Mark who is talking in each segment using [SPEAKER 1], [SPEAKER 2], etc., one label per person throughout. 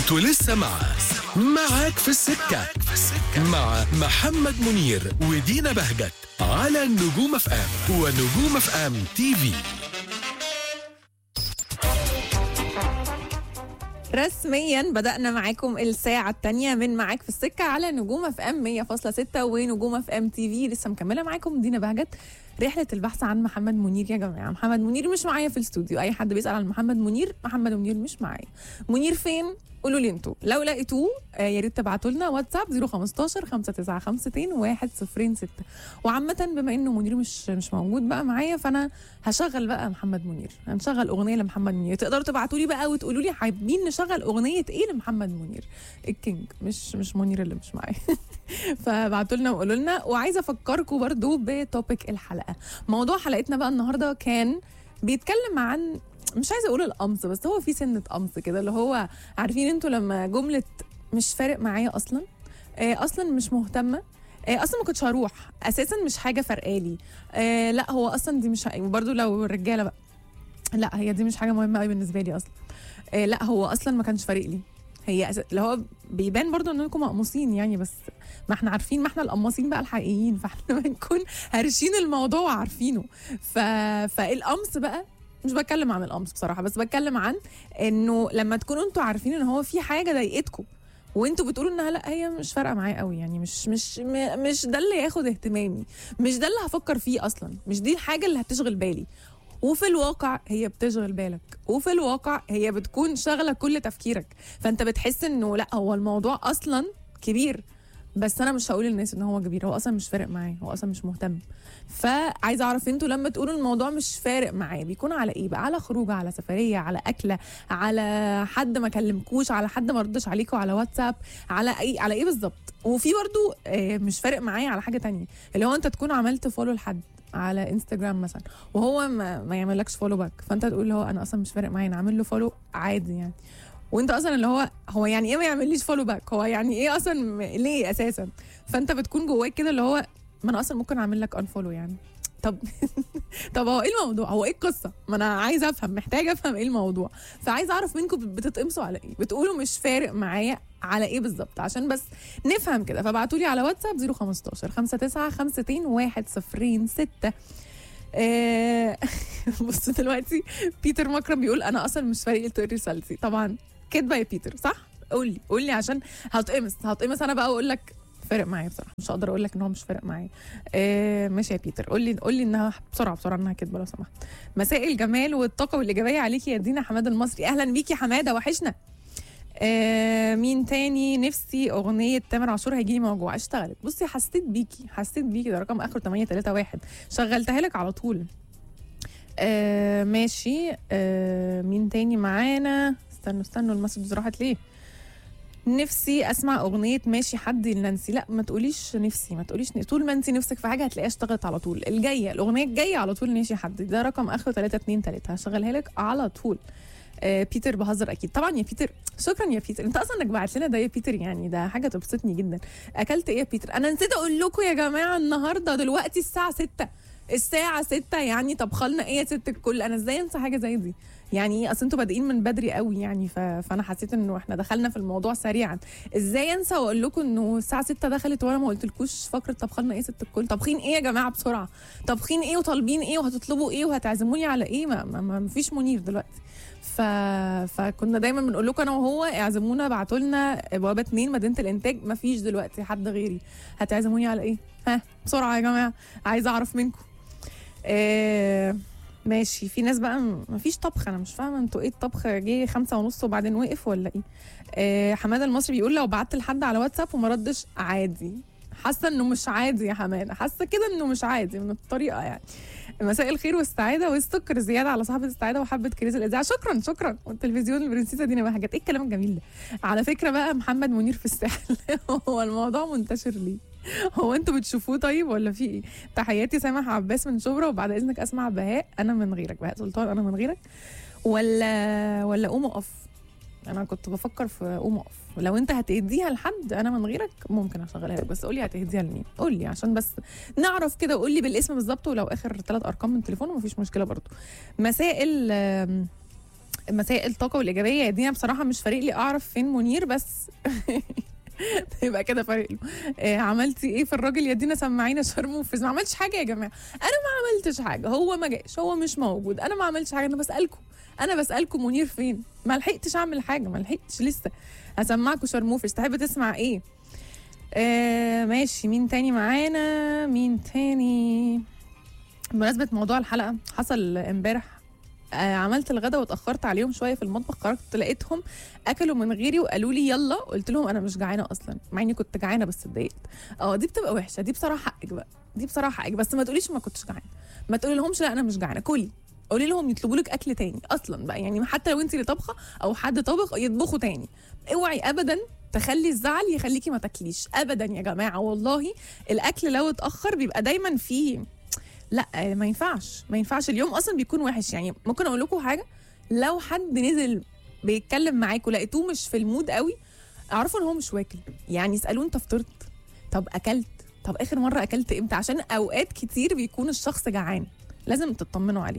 [SPEAKER 1] انتوا لسه مع معاك في السكة مع محمد منير ودينا بهجت على نجوم اف ام ونجوم اف ام تي في
[SPEAKER 2] رسميا بدأنا معاكم الساعة الثانية من معاك في السكة على نجوم اف ام 100.6 ونجوم اف ام تي في لسه مكملة معاكم دينا بهجت رحلة البحث عن محمد منير يا جماعة محمد منير مش معايا في الاستوديو أي حد بيسأل عن محمد منير محمد منير مش معايا منير فين؟ قولوا لي انتوا لو لقيتوه آه، يا ريت تبعتوا لنا واتساب 015 5952 106 وعامة بما انه منير مش مش موجود بقى معايا فانا هشغل بقى محمد منير هنشغل اغنيه لمحمد منير تقدروا تبعتوا لي بقى وتقولوا لي حابين نشغل اغنيه ايه لمحمد منير الكينج مش مش منير اللي مش معايا فبعتوا لنا وقولوا لنا وعايزه افكركم برضو بتوبيك الحلقه موضوع حلقتنا بقى النهارده كان بيتكلم عن مش عايزه اقول القمص بس هو في سنه قمص كده اللي هو عارفين انتوا لما جمله مش فارق معايا اصلا آه اصلا مش مهتمه آه اصلا ما كنتش هروح اساسا مش حاجه فرقالي آه لا هو اصلا دي مش وبرده لو الرجاله بقى لا هي دي مش حاجه مهمه قوي بالنسبه لي اصلا آه لا هو اصلا ما كانش فارق لي هي أس... اللي هو بيبان برضو انكم مقموصين يعني بس ما احنا عارفين ما احنا القماصين بقى الحقيقيين فاحنا بنكون هارشين الموضوع وعارفينه ف... فالقمص بقى مش بتكلم عن القمص بصراحه بس بتكلم عن انه لما تكونوا انتوا عارفين ان هو في حاجه ضايقتكم وانتوا بتقولوا انها لا هي مش فارقه معايا قوي يعني مش مش م- مش ده اللي ياخد اهتمامي مش ده اللي هفكر فيه اصلا مش دي الحاجه اللي هتشغل بالي وفي الواقع هي بتشغل بالك وفي الواقع هي بتكون شاغله كل تفكيرك فانت بتحس انه لا هو الموضوع اصلا كبير بس انا مش هقول للناس ان هو كبير هو اصلا مش فارق معايا هو اصلا مش مهتم فعايزه اعرف انتوا لما تقولوا الموضوع مش فارق معايا بيكون على ايه بقى على خروجه على سفريه على اكله على حد ما كلمكوش على حد ما ردش عليكوا على واتساب على اي على ايه بالظبط وفي برضو آه، مش فارق معايا على حاجه تانية اللي هو انت تكون عملت فولو لحد على انستجرام مثلا وهو ما, ما يعملكش فولو باك فانت تقول له انا اصلا مش فارق معايا انا عامل له فولو عادي يعني وانت اصلا اللي هو هو يعني ايه ما يعمليش فولو باك هو يعني ايه اصلا م- ليه اساسا فانت بتكون جواك كده اللي هو ما انا اصلا ممكن اعمل لك انفولو يعني طب طب هو ايه الموضوع هو ايه القصه ما انا عايزه افهم محتاجه افهم ايه الموضوع فعايزه اعرف منكم بتتقمصوا على ايه بتقولوا مش فارق معايا على ايه بالظبط عشان بس نفهم كده فابعتوا لي على واتساب 015 59 52 106 آه، بص دلوقتي بيتر مكرم بيقول انا اصلا مش فارق لي تقري رسالتي طبعا كدبه يا بيتر صح قول لي قول لي عشان هتقمص هتقمص انا بقى واقول لك فارق معايا بصراحه مش هقدر اقول لك ان هو مش فارق معايا آه ماشي يا بيتر قول لي قول لي انها بسرعه بسرعه انها كدبه لو سمحت مساء الجمال والطاقه والايجابيه عليكي يا دينا حماده المصري اهلا بيكي حماده وحشنا آه مين تاني نفسي اغنيه تامر عاشور هيجيلي موجوع اشتغلت بصي حسيت بيكي حسيت بيكي ده رقم اخره 831 شغلتها لك على طول آه ماشي آه مين تاني معانا استنوا استنوا المسج راحت ليه نفسي اسمع اغنيه ماشي حد لنانسي لا ما تقوليش نفسي ما تقوليش نفسي. طول ما انت نفسك في حاجه هتلاقيها اشتغلت على طول الجايه الاغنيه الجايه على طول ماشي حد ده رقم اخره 323 هشغلها لك على طول آه بيتر بهزر اكيد طبعا يا بيتر شكرا يا بيتر انت اصلا انك بعت لنا ده يا بيتر يعني ده حاجه تبسطني جدا اكلت ايه يا بيتر انا نسيت اقول لكم يا جماعه النهارده دلوقتي الساعه 6 الساعة 6 يعني طبخلنا ايه يا ست الكل انا ازاي انسى حاجة زي دي يعني ايه اصل انتوا بادئين من بدري قوي يعني ف... فانا حسيت انه احنا دخلنا في الموضوع سريعا ازاي انسى واقول لكم انه الساعة 6 دخلت وانا ما قلتلكوش فقرة طبخلنا ايه يا ست الكل طابخين ايه يا جماعة بسرعة طابخين ايه وطالبين ايه وهتطلبوا ايه وهتعزموني على ايه ما, ما, ما فيش منير دلوقتي ف... فكنا دايما بنقول لكم انا وهو اعزمونا ابعتوا لنا بوابه اتنين مدينه الانتاج ما فيش دلوقتي حد غيري هتعزموني على ايه ها بسرعه يا جماعه عايزه اعرف منكم آه ماشي في ناس بقى م- مفيش طبخ انا مش فاهمه انتوا ايه الطبخ جه خمسة ونص وبعدين وقف ولا ايه آه حماده المصري بيقول لو بعت لحد على واتساب وما ردش عادي حاسه انه مش عادي يا حماده حاسه كده انه مش عادي من الطريقه يعني مساء الخير والسعاده والسكر زياده على صاحبه السعاده وحبه كريز الاذاعه شكرا شكرا والتلفزيون البرنسيسه دينا بهجت ايه الكلام الجميل ده على فكره بقى محمد منير في الساحل هو الموضوع منتشر ليه هو انتوا بتشوفوه طيب ولا في ايه تحياتي سامح عباس من شبرا وبعد اذنك اسمع بهاء انا من غيرك بهاء سلطان انا من غيرك ولا ولا قوم اقف انا كنت بفكر في قوم اقف لو انت هتهديها لحد انا من غيرك ممكن اشغلها لك بس قولي هتهديها لمين قولي عشان بس نعرف كده قولي بالاسم بالظبط ولو اخر ثلاث ارقام من تليفونه مفيش مشكله برضو مساء ال مساء الطاقه والايجابيه يا دينا بصراحه مش فارق لي اعرف فين منير بس يبقى كده فارق له آه عملتي ايه في الراجل يا دينا سمعينا شرموفرز ما عملتش حاجه يا جماعه انا ما عملتش حاجه هو ما جاش هو مش موجود انا ما عملتش حاجه انا بسالكم انا بسالكم منير فين ما لحقتش اعمل حاجه ما لحقتش لسه هسمعكم شرموفرز تحب تسمع ايه آه ماشي مين تاني معانا مين تاني بمناسبة موضوع الحلقة حصل امبارح آه عملت الغدا واتأخرت عليهم شوية في المطبخ خرجت لقيتهم أكلوا من غيري وقالوا لي يلا قلت لهم أنا مش جعانة أصلا مع إني كنت جعانة بس اتضايقت اه دي بتبقى وحشة دي بصراحة حقك بقى دي بصراحة حقك بس ما تقوليش ما كنتش جعانة ما تقولي لهمش لا أنا مش جعانة كلي قولي لهم يطلبوا لك اكل تاني اصلا بقى يعني حتى لو انت اللي طبخه او حد طبخ يطبخوا تاني اوعي ابدا تخلي الزعل يخليكي ما تاكليش ابدا يا جماعه والله الاكل لو اتاخر بيبقى دايما فيه لا ما ينفعش ما ينفعش اليوم اصلا بيكون وحش يعني ممكن اقول لكم حاجه لو حد نزل بيتكلم معاكم لقيتوه مش في المود قوي اعرفوا ان هو مش واكل يعني اسالوه انت فطرت طب اكلت طب اخر مره اكلت امتى عشان اوقات كتير بيكون الشخص جعان لازم تطمنوا عليه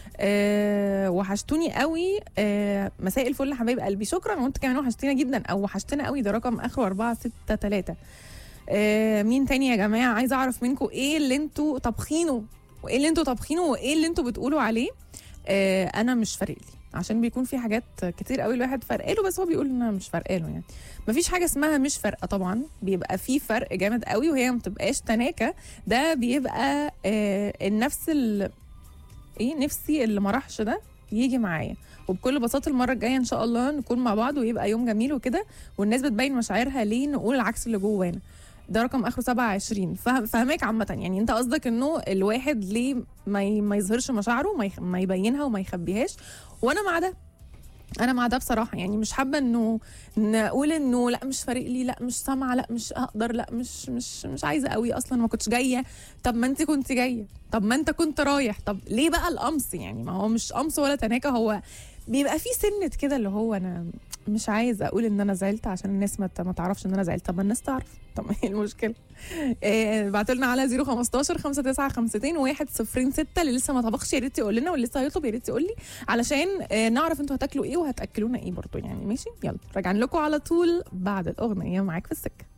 [SPEAKER 2] أه وحشتوني قوي أه مساء الفل يا حبايب قلبي شكرا وانت كمان وحشتينا جدا او وحشتنا قوي ده رقم اخره 463 أه مين تاني يا جماعه عايزه اعرف منكم ايه اللي انتوا طابخينه وايه اللي انتوا طابخينه وايه اللي انتوا بتقولوا عليه أه انا مش فارق لي عشان بيكون في حاجات كتير قوي الواحد فارقاله بس هو بيقول ان انا مش فارقاله يعني مفيش حاجه اسمها مش فارقه طبعا بيبقى في فرق جامد قوي وهي ما بتبقاش تناكه ده بيبقى آه النفس ال... ايه نفسي اللي ما راحش ده يجي معايا وبكل بساطه المره الجايه ان شاء الله نكون مع بعض ويبقى يوم جميل وكده والناس بتبين مشاعرها ليه نقول العكس اللي جوانا ده رقم اخره 27 فهم فهمك عامه يعني انت قصدك انه الواحد ليه ما, ي... ما يظهرش مشاعره ما, ي... ما يبينها وما يخبيهاش وانا مع ده انا مع ده بصراحه يعني مش حابه انه نقول انه لا مش فارق لي لا مش سامعه لا مش هقدر لا مش مش مش عايزه قوي اصلا ما كنتش جايه طب ما انت كنت جايه طب ما انت كنت رايح طب ليه بقى القمص يعني ما هو مش قمص ولا تناكه هو بيبقى في سنه كده اللي هو انا مش عايزه اقول ان انا زعلت عشان الناس ما ما تعرفش ان انا زعلت طب ما الناس تعرف طب ايه المشكله إيه بعتوا لنا على 015 5952 106 اللي لسه ما طبخش يا ريت يقول لنا واللي لسه هيطلب يا ريت يقول لي علشان إيه نعرف انتوا هتاكلوا ايه وهتاكلونا ايه برضو يعني ماشي يلا راجعين لكم على طول بعد الاغنيه معاك في السكه